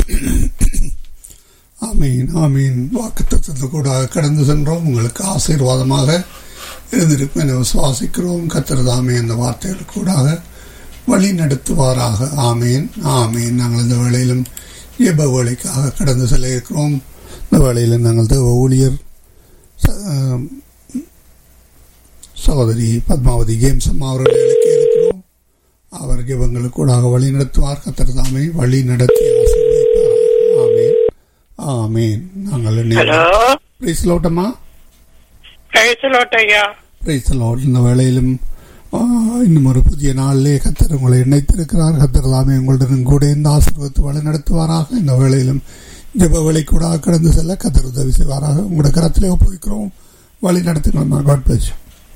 ஆமீன் ஆமீன் வாக்குத்தத்தத்தை கூட கடந்து சென்றோம் உங்களுக்கு ஆசீர்வாதமாக இருந்திருக்கும் என விசுவாசிக்கிறோம் கத்திரதாமே அந்த வார்த்தைகள் கூடாக வழி நடத்துவாராக ஆமீன் ஆமீன் நாங்கள் இந்த வேளையிலும் ஜெப வேலைக்காக கடந்து செல்ல இருக்கிறோம் இந்த வேளையில் நாங்கள் தேவ ஊழியர் ச- சகோதரி பத்மாவதி கேம்ஸ் அம்மா அவர்களை இலக்க இருக்கிறோம் அவர் ஜெபங்களுக்கு கூடாக வழி நடத்துவார் கத்திரதாமே வழி நடத்தி ஆசீர்வதிப்பார் ஆமீன் ஆமீன் நாங்கள் ஹலோ பிரைஸ் லோட்டமா பேசலோட் ஐயா பிரைஸ் லோட் இந்த வேளையிலும் ஆ, இன்னும் ஒரு புதிய நாளிலே கத்தர் உங்களை இணைத்திருக்கிறார் கத்தர் தாமே உங்களுடன் கூட இந்த ஆசீர்வத்து வழி நடத்துவாராக இந்த வேளையிலும் ஜெப வேலை கூட கடந்து செல்ல கத்தர் உதவி செய்வாராக உங்களுடைய கரத்திலே ஒப்புவிக்கிறோம் வழி நடத்துங்கள் காட் பிளஸ்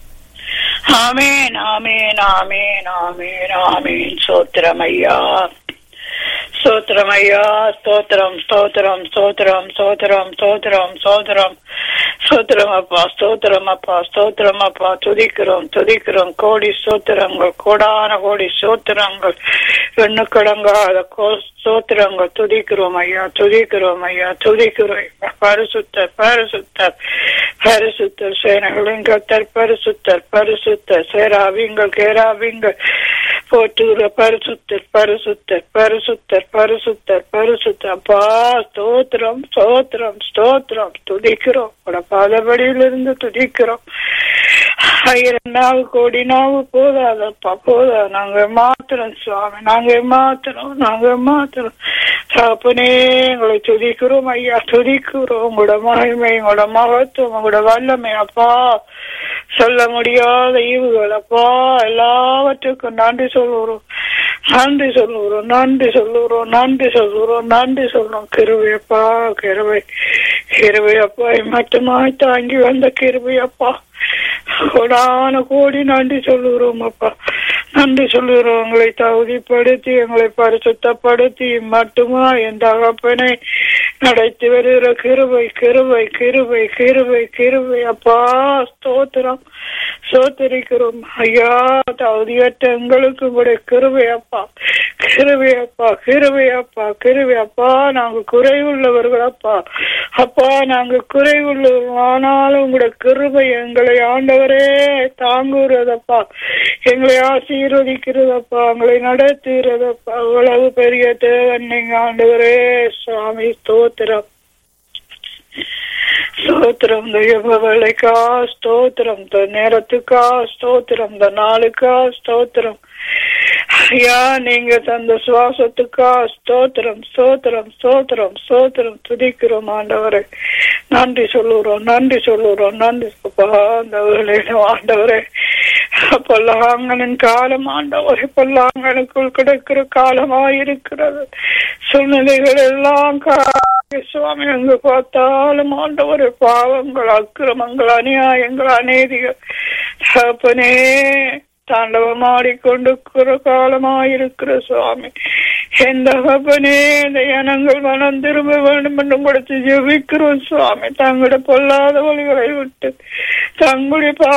ஆமீன் ஆமீன் ஆமீன் ஆமீன் ஆமீன் சோத்திரம் ஐயா ஸ்தோத்திரம் ஐயா ஸ்தோத்திரம் ஸ்தோத்திரம் ஸ்தோத்திரம் ஸ்தோத்திரம் ஸ்தோத்திரம் ஸ்தோத்திரம் ஸ்தோத்திரம் அப்பா ஸ்தோத்திரம் அப்பா ஸ்தோத்திரம் அப்பா துதிக்கிறோம் துதிக்கிறோம் கோடி ஸ்தோத்திரங்கள் கோடான கோடி ஸ்தோத்திரங்கள் எண்ணுக்கடங்காத கோ ஸ்தோத்திரங்கள் துதிக்கிறோம் ஐயா துதிக்கிறோம் ஐயா துதிக்கிறோம் பரிசுத்தர் பரிசுத்தர் பரிசுத்தர் சேனைகளின் கத்தர் பரிசுத்தர் பரிசுத்தர் சேராவிங்கள் கேராவிங்கள் போற்றுகிற பரிசுத்தர் பரிசுத்தர் பரிசுத்தர் பரிசுத்தர் பரிசுத்தர் அப்பா ஸ்தோத்திரம் ஸ்தோத்திரம் ஸ்தோத்திரம் துதிக்கிறோம் உட பாதபடியிலிருந்து துதிக்கிறோம் ஆயிரம் நாவு கோடி நாவு போதாதப்பா போதா நாங்க மாத்திரம் சுவாமி நாங்க மாத்திரம் நாங்க மாத்திரம் தகப்பனே எங்களை துதிக்கிறோம் ஐயா துதிக்கிறோம் உங்களோட மகிமை உங்களோட மகத்துவம் உங்களோட வல்லமை அப்பா சொல்ல முடியாத ஈவுகள் அப்பா எல்லாவற்றுக்கும் நன்றி சொல்லுறோம் நன்றி சொல்லுகிறோம் நன்றி சொல்லுகிறோம் நன்றி சொல்லுகிறோம் நன்றி சொல்றோம் கிருபையப்பா கிருபை கிருபையப்பா மட்டுமாய் தாங்கி வந்த கிருபையப்பா கோடான கோடி நன்றி சொல்லுகிறோம் அப்பா நன்றி சொல்லுகிறோம் உங்களை தகுதிப்படுத்தி எங்களை பரிசுத்தப்படுத்தி மட்டுமா என் தகப்பனை நடத்தி வருகிற கிருபை கிருபை கிருபை கிருபை கிருபை அப்பா ஸ்தோத்திரம் சோத்தரிக்கிறோம் ஐயா தகுதியற்ற எங்களுக்கு உங்களுடைய கிருபை அப்பா கிருபை அப்பா கிருபை அப்பா கிருபை அப்பா நாங்க குறைவுள்ளவர்கள் அப்பா அப்பா நாங்க குறைவுள்ளவர்கள் ஆனாலும் உங்களுடைய கிருபை எங்களை ஆண்டவரே தாங்குகிறதப்பா எங்களை ஆசீர்வதிக்கிறதப்பா எங்களை நடத்துகிறதப்பா அவ்வளவு பெரிய தேவன் நீங்க ஆண்டவரே சுவாமி ஸ்தோத்திரம் ஸ்தோத்திரம் இந்த யுக வேலைக்கா ஸ்தோத்திரம் இந்த நேரத்துக்கா ஸ்தோத்திரம் இந்த நாளுக்கா ஸ்தோத்திரம் ஐயா நீங்க தந்த சுவாசத்துக்கா ஸ்தோத்திரம் ஸ்தோத்திரம் ஸ்தோத்திரம் ஸ்தோத்திரம் துதிக்கிறோம் ஆண்டவரே நன்றி சொல்லுறோம் நன்றி சொல்லுறோம் நன்றி அப்பா அந்த வேலையில ஆண்டவரே பொல்லாங்கனின் காலம் ஆண்டவரே பொல்லாங்கனுக்குள் கிடக்கிற காலமா இருக்கிறது சூழ்நிலைகள் எல்லாம் கா- சுவாமி எங்க பார்த்தாலும் ஆண்டவரே பாவங்கள் அக்கிரமங்கள் அநியாயங்கள் அநீதிகள் தகப்பனே தாண்டவமாடிக்கொண்டு காலமாயிருக்கிற சுவாமி எந்த தகப்பனே இந்த இனங்கள் மனம் திரும்ப வேண்டும் என்று கொடுத்து ஜெபிக்கிறோம் சுவாமி தங்களுடைய பொல்லாத வழிகளை விட்டு தங்களுடைய பா